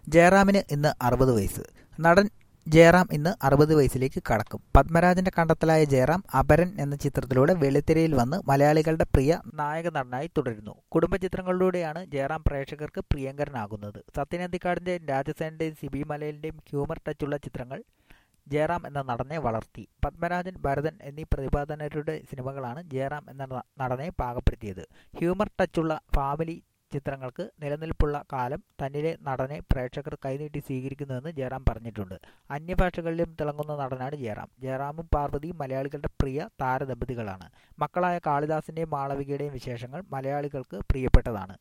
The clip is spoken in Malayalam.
ജയറാമിന് ഇന്ന് അറുപത് വയസ്സ് നടൻ ജയറാം ഇന്ന് അറുപത് വയസ്സിലേക്ക് കടക്കും പത്മരാജന്റെ കണ്ടെത്തലായ ജയറാം അപരൻ എന്ന ചിത്രത്തിലൂടെ വെള്ളിത്തിരയിൽ വന്ന് മലയാളികളുടെ പ്രിയ നായക നടനായി തുടരുന്നു കുടുംബ ചിത്രങ്ങളിലൂടെയാണ് ജയറാം പ്രേക്ഷകർക്ക് പ്രിയങ്കരനാകുന്നത് സത്യനന്ദിക്കാടിന്റെയും രാജസേനന്റെയും സിബി മലയിലിന്റെയും ഹ്യൂമർ ടച്ചുള്ള ചിത്രങ്ങൾ ജയറാം എന്ന നടനെ വളർത്തി പത്മരാജൻ ഭരതൻ എന്നീ പ്രതിപാദനരുടെ സിനിമകളാണ് ജയറാം എന്ന നടനെ പാകപ്പെടുത്തിയത് ഹ്യൂമർ ടച്ചുള്ള ഫാമിലി ചിത്രങ്ങൾക്ക് നിലനിൽപ്പുള്ള കാലം തന്നിലെ നടനെ പ്രേക്ഷകർ കൈനീട്ടി സ്വീകരിക്കുന്നുവെന്ന് ജയറാം പറഞ്ഞിട്ടുണ്ട് അന്യഭാഷകളിലും തിളങ്ങുന്ന നടനാണ് ജയറാം ജയറാമും പാർവതിയും മലയാളികളുടെ പ്രിയ താരദമ്പതികളാണ് മക്കളായ കാളിദാസിന്റെയും മാളവികയുടെയും വിശേഷങ്ങൾ മലയാളികൾക്ക് പ്രിയപ്പെട്ടതാണ്